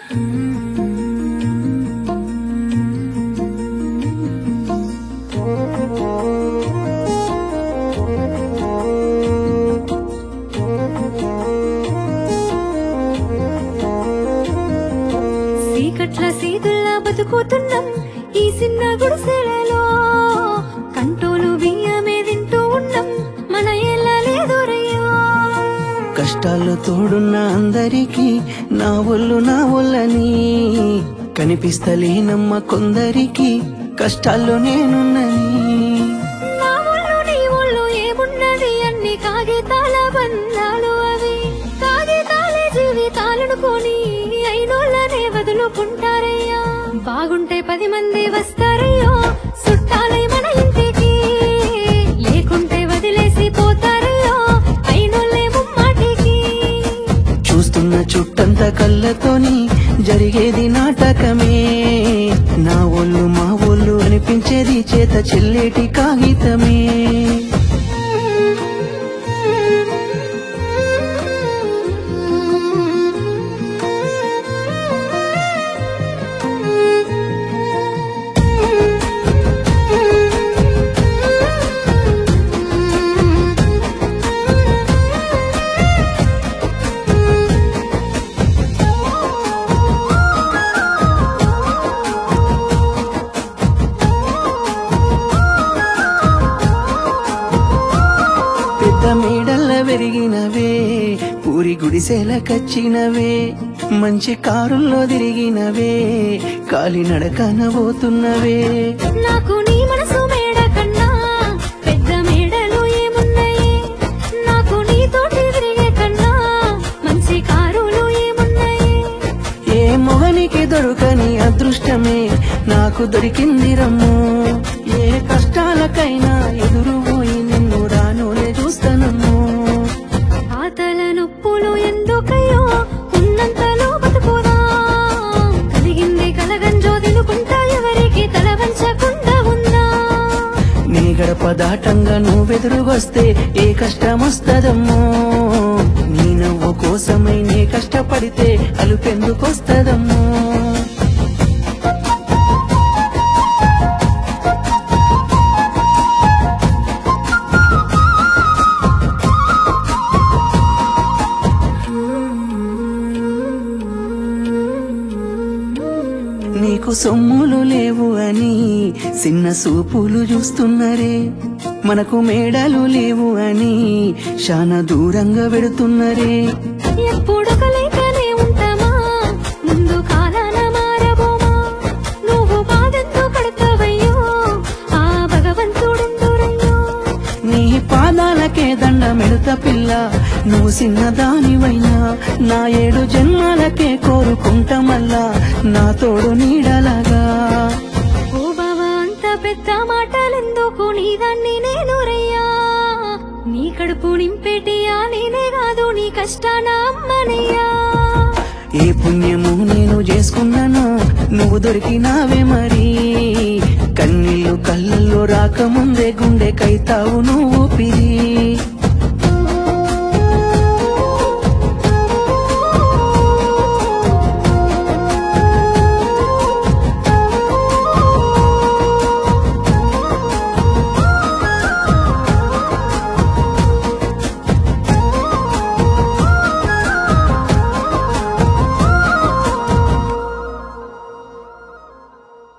చీకట్ల సీతుల్లా బతుకుతున్నాం ఈ చిన్న గుడిసెలలో కంటోలు బియ్యమే తింటూ ఉన్నాం మన ఎలా లేదురయ్యో కష్టాల్లో తోడున్న అందరికీ నా ఒళ్ళు నా ఒళ్ళని కనిపిస్తలేనమ్మ కొందరికి కష్టాల్లో నేనున్నని నా ఒళ్ళు నీ ఒళ్ళు ఏమున్నది అన్ని కాగితాల బంధాలు అవి కాగితాలే జీవితాలనుకొని అయినోళ్ళనే వదులుకుంటారయ్యా బాగుంటే పది మంది వస్తారయ్యో చుట్టాలై మన ఇంటికి లేకుంటే వదిలేసి పోతారయ్యో అయినోళ్ళే ముమ్మాటికి చూస్తున్న చుట్టంత కళ్ళతోని జరిగేది నాటకమే నా ఒళ్ళు మా ఒళ్ళు అనిపించేది చేత చెల్లేటి కాగితమే పెద్ద మేడల్ల పెరిగినవే పూరి గుడిసెల కచ్చినవే మంచి కారుల్లో తిరిగినవే కాలి నడకన పోతున్నవే నాకు నీ మనసు మేడ కన్నా పెద్ద మేడలు ఏమున్నాయి నాకు నీతోటి తిరిగే కన్నా మంచి కారులు ఏమున్నాయి ఏ మొగనికి దొరకని అదృష్టమే నాకు దొరికింది రమ్ము ఏ కష్టాలకైనా ఎదురు పోయి నిన్ను రానులే చూస్తానమ్ము ఆతల నొప్పులు ఎందుకయ్యో ఉన్నంతలో బతుకుదా కలిగింది కలగంజో తినుకుంటా ఎవరికి తల వంచకుండా ఉందా నీ గడప దాటంగా నువ్వెదురుగొస్తే ఏ కష్టం వస్తదమ్మో నీ నవ్వు కోసమై నే కష్టపడితే అలుపెందుకొస్తదమ్మో నీకు సొమ్ములు లేవు అని చిన్న సూపులు చూస్తున్నరే మనకు మేడలు లేవు అని శానా దూరంగా పెడుతున్నరే ఎప్పుడొక లేకనే ఉంటామా ముందు కాలాన మారబోమా నువ్వు బాధెంతో పడతావయ్యో ఆ భగవంతుడుందురయ్యో నీ పాదాలకే దండమెడుత పిల్ల నువ్వు చిన్నదానివైనా నా ఏడు జన్మాలకే కోరుకుంటా మళ్ళా నా తోడు నీడలాగా ఓ బావా అంత పెద్ద మాటలెందుకు నీదాన్ని నేను రయ్యా నీ కడుపు నింపేటియా నేనే కాదు నీ కష్టాన అమ్మనయ్యా ఏ పుణ్యము నేను చేసుకున్నానో నువ్వు దొరికినావే మరి కన్నీళ్ళు కళ్ళల్లో రాకముందే గుండె కైతావు నువ్వు పిరి